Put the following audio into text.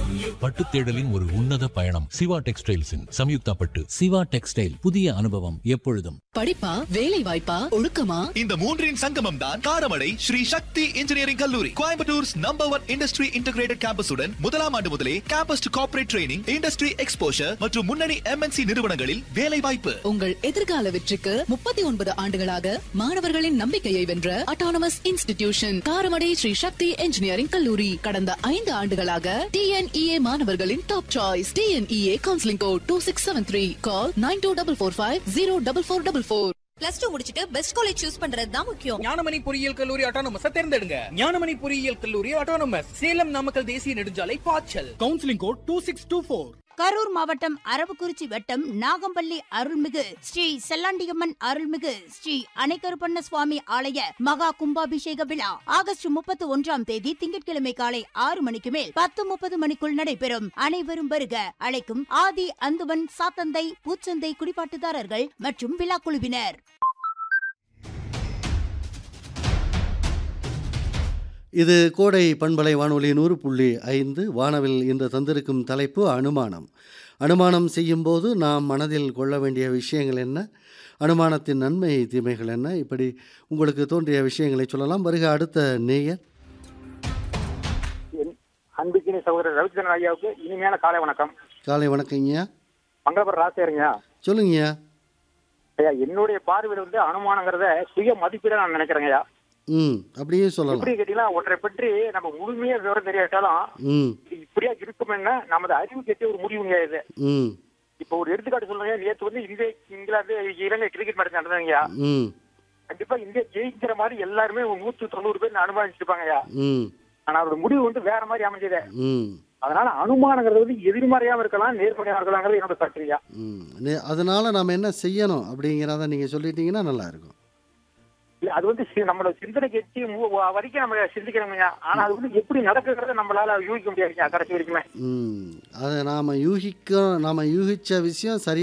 பட்டு தேடலின் ஒரு உன்னத பயணம் சிவா டெக்ஸ்டைல்ஸின் சம்யுக்தா பட்டு சிவா டெக்ஸ்டைல் புதிய அனுபவம் எப்பொழுதும் படிப்பா வேலை வாய்ப்பா ஒழுக்கமா இந்த மூன்றின் சங்கமம் தான் காரமடை ஸ்ரீ சக்தி இன்ஜினியரிங் கல்லூரி கோயம்புத்தூர்ஸ் நம்பர் ஒன் இண்டஸ்ட்ரி இன்டகிரேட்டட் கேம்பஸுடன் முதலாம் ஆண்டு முதலே campus to corporate training industry exposure மற்றும் முன்னணி எம்என்சி நிறுவனங்களில் வேலை வாய்ப்பு உங்கள் எதிர்கால வெற்றிக்கு முப்பத்தி ஒன்பது ஆண்டுகளாக மாணவர்களின் நம்பிக்கையை வென்ற autonomous institution Karamadai Sri Sakthi engineering கல்லூரி கடந்த ஐந்து ஆண்டுகளாக டிஎன்இஏ மாணவர்களின் top choice TNEA counselling code two six seven three call nine two double four five zero double four double four plus two முடிச்சிட்டு பெஸ்ட் காலேஜ் சூஸ் பண்றது தான் முக்கியம் ஞானமணி பொறியியல் கல்லூரி ஆட்டோனமஸ் தேர்ந்தெடுங்க ஞானமணி பொறியியல் கல்லூரி ஆட்டோனமஸ் சேலம் நாமக்கல் தேசிய நெடுஞ்சாலை பாய்ச்சல் counselling code two six two four Karur மாவட்டம் அரவக்குறிச்சி வட்டம் நாகம்பள்ளி அருள்மிகு ஸ்ரீ செல்லாண்டியம்மன் அருள்மிகு ஸ்ரீ அணைக்கருப்பண்ண சுவாமி ஆலய மகா கும்பாபிஷேக விழா ஆகஸ்ட் முப்பத்தி ஒன்றாம் தேதி திங்கட்கிழமை காலை ஆறு மணிக்கு மேல் பத்து முப்பது மணிக்குள் நடைபெறும் அனைவரும் வருக அழைக்கும் ஆதி அந்துவன் சாத்தந்தை பூச்சந்தை குடிபாட்டுதாரர்கள் மற்றும் விழா குழுவினர் இது கோடை பண்பலை வானொலி நூறு புள்ளி ஐந்து வானவில் இன்று தந்திருக்கும் தலைப்பு அனுமானம் அனுமானம் செய்யும்போது நாம் மனதில் கொள்ள வேண்டிய விஷயங்கள் என்ன அனுமானத்தின் நன்மை தீமைகள் என்ன இப்படி உங்களுக்கு தோன்றிய விஷயங்களை சொல்லலாம் வருக அடுத்த நேயர் என் அன்புக்கினி சகோதரர் ரவிச்சந்திரன் ஐயாவுக்கு இனிமையான காலை வணக்கம் காலை வணக்கங்கய்யா மங்களபுரம் ராசியாருங்க சொல்லுங்கய்யா ஐயா என்னுடைய பார்வையில் வந்து அனுமானங்கிறத சுய மதிப்பீட நான் நினைக்கிறேங்க ஐயா ம் அப்படியே சொல்லலாம் எப்படி கேட்டீங்கன்னா ஒன்றை பற்றி நம்ம முழுமையா விவரம் தெரியாட்டாலும் ம் இது இப்படியா இருக்குமென்னா நமது அறிவு கேட்டு ஒரு முடிவுங்க இது ம் இப்போ ஒரு எடுத்துக்காட்டு சொல்லுங்க நேற்று வந்து இந்திய இங்கிலாந்து இலங்கை கிரிக்கெட் மேட்ச் நடந்தாங்கய்யா ம் கண்டிப்பா இந்தியா ஜெயிக்கிற மாதிரி எல்லாருமே ஒரு நூற்று தொண்ணூறு பேர் அனுமானிச்சிருப்பாங்க ஐயா ம் ஆனா அதோட முடிவு வந்து வேற மாதிரி அமைஞ்சது ம் அதனால அனுமானங்கிறது வந்து எதிர்மறையாவும் இருக்கலாம் நேர்மறையா இருக்கலாங்கிறது என்னோட கருத்துயா ம் நே- அதனால நாம் என்ன செய்யணும் அப்படிங்கிறத நீங்கள் சொல்லிட்டீங்கன்னா நல்லா இருக்கும் இல்ல அது வந்து சி- நம்மளோட சிந்தனைக்கு எட்டி மு- வ- வரைக்கும் நம்ம சிந்திக்கணுங்க ஆனா அது வந்து எப்படி நடக்குங்கிறத நம்மளால யூகிக்க முடியாதுங்க கடைசி வரைக்குமே ம் அதை நாம் யூகிக்க நாம் யூகித்த விஷயம் சரி